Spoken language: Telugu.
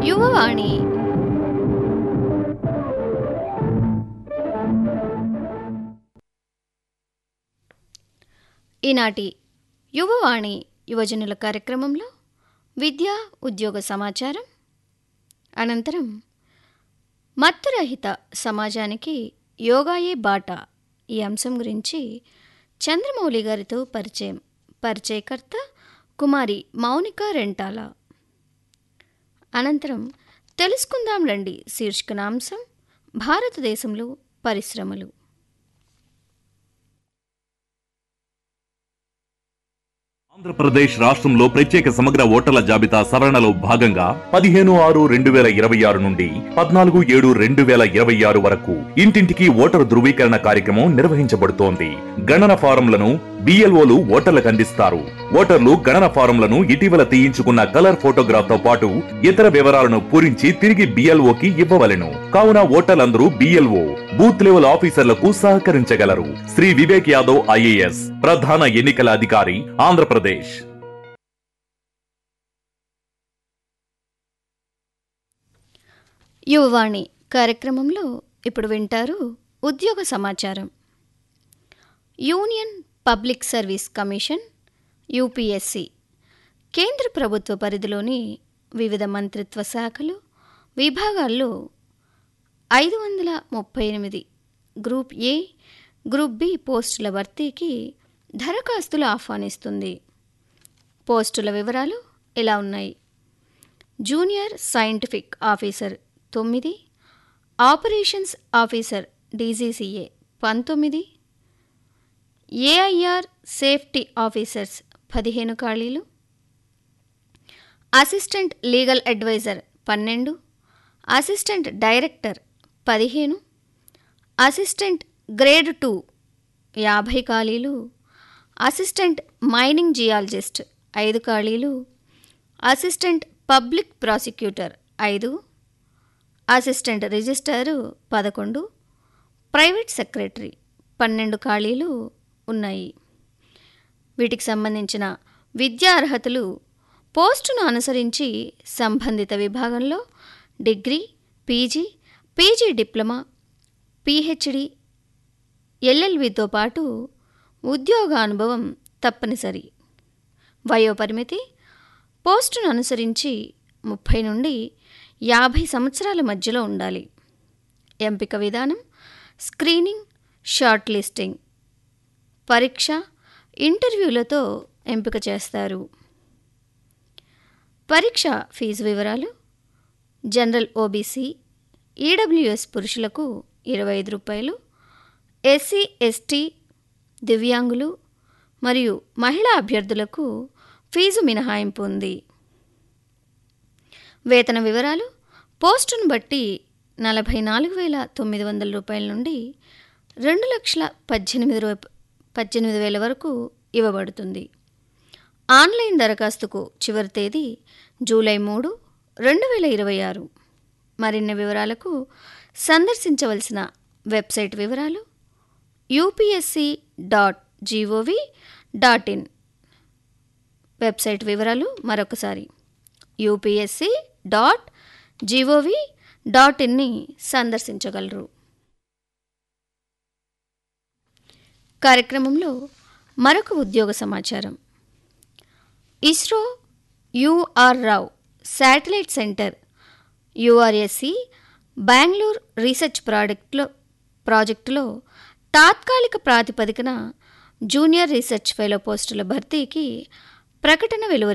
యువవాణి ఈనాటి యువవాణి యువజనుల కార్యక్రమంలో విద్యా ఉద్యోగ సమాచారం అనంతరం మత్తురహిత సమాజానికి యోగాయే బాట ఈ అంశం గురించి చంద్రమౌళి గారితో పరిచయం పరిచయకర్త కుమారి మౌనిక రెంటాల అనంతరం తెలుసుకుందాం రండి శీర్షికన అంశం భారతదేశంలో పరిశ్రమలు ఆంధ్రప్రదేశ్ రాష్ట్రంలో ప్రత్యేక సమగ్ర ఓటర్ల జాబితా సవరణలో భాగంగా పదిహేను ఆరు రెండు వేల ఇరవై ఆరు నుండి పద్నాలుగు ఏడు రెండు వేల ఇరవై ఆరు వరకు ఇంటింటికి ఓటరు ధృవీకరణ కార్యక్రమం నిర్వహించబడుతోంది గణన ఫారంలను బిఎల్ఓలు ఓటర్లకు అందిస్తారు ఓటర్లు గణన ఫారంలను ఇటీవల తీయించుకున్న కలర్ ఫోటోగ్రాఫ్ తో పాటు ఇతర వివరాలను పూరించి తిరిగి బిఎల్ఓకి ఇవ్వవలెను కావున ఓటర్లందరూ బిఎల్ఓ బూత్ లెవెల్ ఆఫీసర్లకు సహకరించగలరు శ్రీ వివేక్ యాదవ్ ఐఏఎస్ ప్రధాన ఎన్నికల అధికారి ఆంధ్రప్రదేశ్ యువవాణి కార్యక్రమంలో ఇప్పుడు వింటారు ఉద్యోగ సమాచారం union public service commission UPSC కేంద్ర ప్రభుత్వ పరిధిలోని వివిధ మంత్రిత్వ శాఖలు విభాగాల్లో ఐదు వందల ముప్పై ఎనిమిది గ్రూప్ ఏ గ్రూప్ బి పోస్టుల భర్తీకి దరఖాస్తులు ఆహ్వానిస్తుంది పోస్టుల వివరాలు ఇలా ఉన్నాయి జూనియర్ సైంటిఫిక్ ఆఫీసర్ తొమ్మిది ఆపరేషన్స్ ఆఫీసర్ డీజీసీఏ పంతొమ్మిది ఏఐఆర్ సేఫ్టీ ఆఫీసర్స్ పదిహేను ఖాళీలు అసిస్టెంట్ లీగల్ అడ్వైజర్ పన్నెండు అసిస్టెంట్ డైరెక్టర్ పదిహేను అసిస్టెంట్ గ్రేడ్ టూ యాభై ఖాళీలు అసిస్టెంట్ మైనింగ్ జియాలజిస్ట్ ఐదు ఖాళీలు అసిస్టెంట్ పబ్లిక్ ప్రాసిక్యూటర్ ఐదు అసిస్టెంట్ రిజిస్టారు పదకొండు ప్రైవేట్ సెక్రటరీ పన్నెండు ఖాళీలు ఉన్నాయి వీటికి సంబంధించిన విద్యా అర్హతలు పోస్టును అనుసరించి సంబంధిత విభాగంలో degree PG PG diploma PhD ఎల్ఎల్వితో పాటు ఉద్యోగ అనుభవం తప్పనిసరి వయోపరిమితి పోస్టును అనుసరించి ముప్పై నుండి యాభై సంవత్సరాల మధ్యలో ఉండాలి ఎంపిక విధానం స్క్రీనింగ్ షార్ట్ లిస్టింగ్ పరీక్ష ఇంటర్వ్యూలతో ఎంపిక చేస్తారు పరీక్ష ఫీజు వివరాలు జనరల్ ఓబీసీ ఈడబ్ల్యూఎస్ పురుషులకు ఇరవై ఐదు రూపాయలు ఎస్సీ ఎస్టీ దివ్యాంగులు మరియు మహిళా అభ్యర్థులకు ఫీజు మినహాయింపు ఉంది వేతన వివరాలు పోస్టును బట్టి నలభై నాలుగు వేల తొమ్మిది వందల రూపాయల నుండి రెండు లక్షల పద్దెనిమిది రూ పద్దెనిమిది వేల వరకు ఇవ్వబడుతుంది ఆన్లైన్ దరఖాస్తుకు చివరి తేదీ జూలై మూడు రెండు వేల ఇరవై ఆరు మరిన్ని వివరాలకు సందర్శించవలసిన వెబ్సైట్ వివరాలు UPSC dot G O V dot in website వివరాలు మరొకసారి యూపీఎస్సి డాట్ జీఓవి డాట్ ఇన్ని సందర్శించగలరు కార్యక్రమంలో మరొక ఉద్యోగ సమాచారం ISRO U R Rao satellite centre URSC Bengaluru research ప్రాజెక్టులో ప్రాజెక్టులో తాత్కాలిక ప్రాతిపదికన జూనియర్ రీసెర్చ్ ఫెలో పోస్టుల భర్తీకి ప్రకటన వెలువరించింది